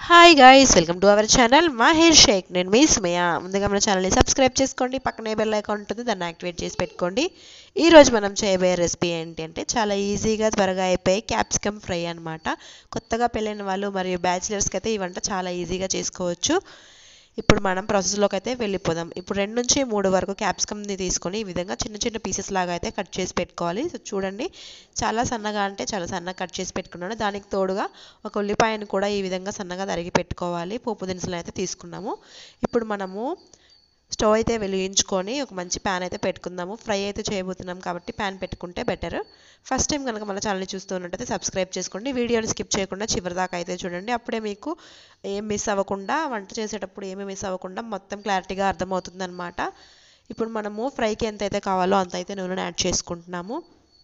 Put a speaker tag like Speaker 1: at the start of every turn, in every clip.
Speaker 1: hi guys welcome to our channel Mahir Shaikh నేను మీ సుమయ ముందుగా మన ఛానల్ని సబ్స్క్రైబ్ చేసుకోండి పక్కనే బెల్ ఐకాన్ ఉంటుంది దాన్ని యాక్టివేట్ చేసి పెట్టుకోండి ఈ రోజు మనం చేయబోయే రెసిపీ ఏంటి అంటే చాలా ఈజీగా త్వరగా అయిపోయే క్యాప్సికమ్ ఫ్రై అనమాట కొత్తగా పెళ్ళైన వాళ్ళు మరియు బ్యాచిలర్స్కి అయితే ఈ వంట చాలా ఈజీగా చేసుకోవచ్చు ఇప్పుడు మనం ప్రాసెస్లోకి అయితే వెళ్ళిపోదాం ఇప్పుడు రెండు నుంచి మూడు వరకు క్యాప్సికమ్ని తీసుకొని ఈ విధంగా చిన్న చిన్న పీసెస్ లాగా అయితే కట్ చేసి పెట్టుకోవాలి సో చూడండి చాలా సన్నగా అంటే చాలా సన్నగా కట్ చేసి పెట్టుకున్నాను దానికి తోడుగా ఒక ఉల్లిపాయను కూడా ఈ విధంగా సన్నగా తరిగి పెట్టుకోవాలి పోపు దినుసులు అయితే తీసుకున్నాము ఇప్పుడు మనము స్టవ్ అయితే వెలిగించుకొని ఒక మంచి ప్యాన్ అయితే పెట్టుకుందాము ఫ్రై అయితే చేయబోతున్నాం కాబట్టి ప్యాన్ పెట్టుకుంటే బెటర్ ఫస్ట్ టైం కనుక మన ఛానల్ని చూస్తున్నట్టయితే సబ్స్క్రైబ్ చేసుకోండి వీడియోని స్కిప్ చేయకుండా చివరి దాకా అయితే చూడండి అప్పుడే మీకు ఏం మిస్ అవ్వకుండా వంట చేసేటప్పుడు ఏమీ మిస్ అవ్వకుండా మొత్తం క్లారిటీగా అర్థమవుతుందన్నమాట ఇప్పుడు మనము ఫ్రైకి ఎంత అయితే కావాలో అంత అయితే నూనెను యాడ్ చేసుకుంటున్నాము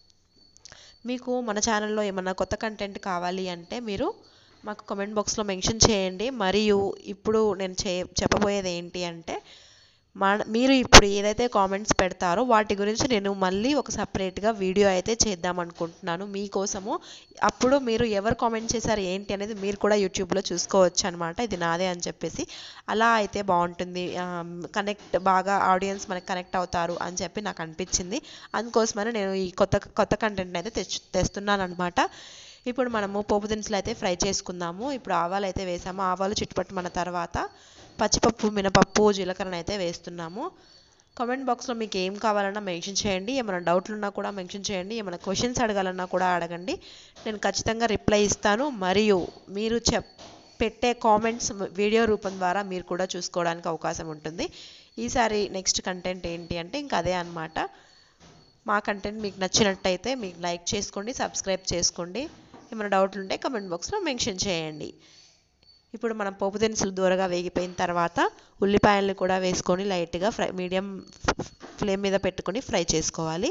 Speaker 1: మీకు మన ఛానల్లో ఏమన్నా కొత్త కంటెంట్ కావాలి అంటే మీరు మాకు కామెంట్ బాక్స్లో మెన్షన్ చేయండి మరియు ఇప్పుడు నేను చే చెప్పబోయేది ఏంటి అంటే మన మీరు ఇప్పుడు ఏదైతే కామెంట్స్ పెడతారో వాటి గురించి నేను మళ్ళీ ఒక సపరేట్గా వీడియో అయితే చేద్దాం అనుకుంటున్నాను మీకోసము అప్పుడు మీరు ఎవరు కామెంట్ చేశారు ఏంటి అనేది మీరు కూడా యూట్యూబ్లో చూసుకోవచ్చు అనమాట ఇది నాదే అని చెప్పేసి అలా అయితే బాగుంటుంది కనెక్ట్ బాగా ఆడియన్స్ మనకి కనెక్ట్ అవుతారు అని చెప్పి నాకు అనిపించింది అందుకోసమని నేను ఈ కొత్త కొత్త కంటెంట్ని అయితే తెచ్చు తెస్తున్నాను అనమాట ఇప్పుడు మనము పోపు దినుసులు అయితే ఫ్రై చేసుకుందాము ఇప్పుడు ఆవాలు అయితే వేసాము ఆవాలు చుట్టుపట్టు మన తర్వాత పచ్చిపప్పు మినపప్పు జీలకర్ర అయితే వేస్తున్నాము కామెంట్ బాక్స్లో మీకు ఏం కావాలన్నా మెన్షన్ చేయండి ఏమైనా డౌట్లు ఉన్నా కూడా మెన్షన్ చేయండి ఏమైనా క్వశ్చన్స్ అడగాలన్నా కూడా అడగండి నేను ఖచ్చితంగా రిప్లై ఇస్తాను మరియు మీరు చెప్ పెట్టే కామెంట్స్ వీడియో రూపం ద్వారా మీరు కూడా చూసుకోవడానికి అవకాశం ఉంటుంది ఈసారి నెక్స్ట్ కంటెంట్ ఏంటి అంటే ఇంకా అదే అనమాట మా కంటెంట్ మీకు నచ్చినట్టయితే మీకు లైక్ చేసుకోండి సబ్స్క్రైబ్ చేసుకోండి ఏమైనా డౌట్లు ఉంటే కమెంట్ బాక్స్లో మెన్షన్ చేయండి ఇప్పుడు మనం పోపు దినుసులు దూరగా వేగిపోయిన తర్వాత ఉల్లిపాయలను కూడా వేసుకొని లైట్గా ఫ్రై మీడియం ఫ్లేమ్ మీద పెట్టుకొని ఫ్రై చేసుకోవాలి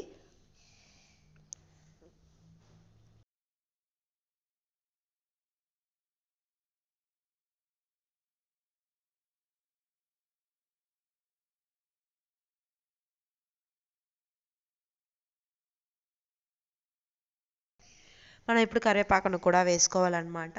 Speaker 1: మనం ఇప్పుడు కరివేపాకును కూడా వేసుకోవాలన్నమాట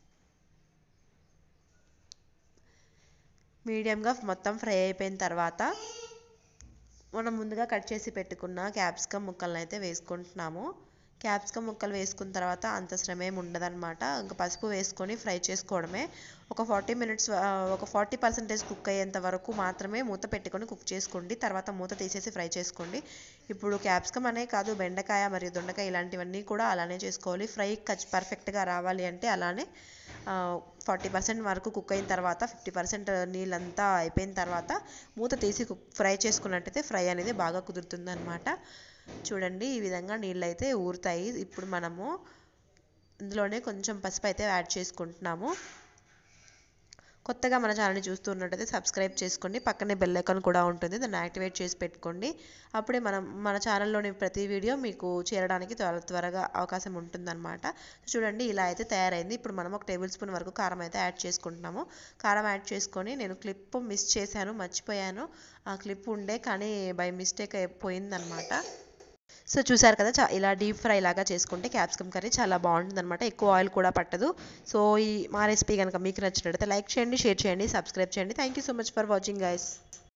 Speaker 1: మీడియంగా మొత్తం ఫ్రై అయిపోయిన తర్వాత మనం ముందుగా కట్ చేసి పెట్టుకున్న క్యాప్సికమ్ ముక్కలను అయితే వేసుకుంటున్నాము క్యాప్సికమ్ ముక్కలు వేసుకున్న తర్వాత అంత శ్రమ ఏమి ఉండదన్నమాట ఇంకా పసుపు వేసుకొని ఫ్రై చేసుకోవడమే ఒక ఫార్టీ మినిట్స్ ఒక ఫార్టీ పర్సెంటేజ్ కుక్ అయ్యేంత వరకు మాత్రమే మూత పెట్టుకొని కుక్ చేసుకోండి తర్వాత మూత తీసేసి ఫ్రై చేసుకోండి ఇప్పుడు క్యాప్సికమ్ అనే కాదు బెండకాయ మరియు దొండకాయ ఇలాంటివన్నీ కూడా అలానే చేసుకోవాలి ఫ్రై ఖర్చు పర్ఫెక్ట్గా రావాలి అంటే అలానే ఫార్టీ పర్సెంట్ వరకు కుక్ అయిన తర్వాత ఫిఫ్టీ పర్సెంట్ నీళ్ళంతా అయిపోయిన తర్వాత మూత తీసి కుక్ ఫ్రై చేసుకున్నట్టయితే ఫ్రై అనేది బాగా కుదురుతుంది అనమాట చూడండి ఈ విధంగా నీళ్ళు అయితే ఊరుతాయి ఇప్పుడు మనము ఇందులోనే కొంచెం పసుపు అయితే యాడ్ చేసుకుంటున్నాము కొత్తగా మన ఛానల్ని చూస్తున్నట్టయితే సబ్స్క్రైబ్ చేసుకోండి పక్కనే బెల్ ఐకాన్ కూడా ఉంటుంది దాన్ని యాక్టివేట్ చేసి పెట్టుకోండి అప్పుడే మనం మన ఛానల్లోని ప్రతి వీడియో మీకు చేరడానికి త్వర త్వరగా అవకాశం ఉంటుందన్నమాట చూడండి ఇలా అయితే తయారైంది ఇప్పుడు మనం ఒక టేబుల్ స్పూన్ వరకు కారం అయితే యాడ్ చేసుకుంటున్నాము కారం యాడ్ చేసుకొని నేను క్లిప్ మిస్ చేశాను మర్చిపోయాను ఆ క్లిప్ ఉండే కానీ బై మిస్టేక్ అయిపోయిందనమాట సో చూసారు కదా చా ఇలా డీప్ ఫ్రై లాగా చేసుకుంటే క్యాప్సికమ్ కర్రీ చాలా బాగుంటుంది అనమాట ఎక్కువ ఆయిల్ కూడా పట్టదు సో ఈ మా రెసిపీ కనుక మీకు నచ్చినట్లయితే లైక్ చేయండి షేర్ చేయండి సబ్స్క్రైబ్ చేయండి thank you so much for watching guys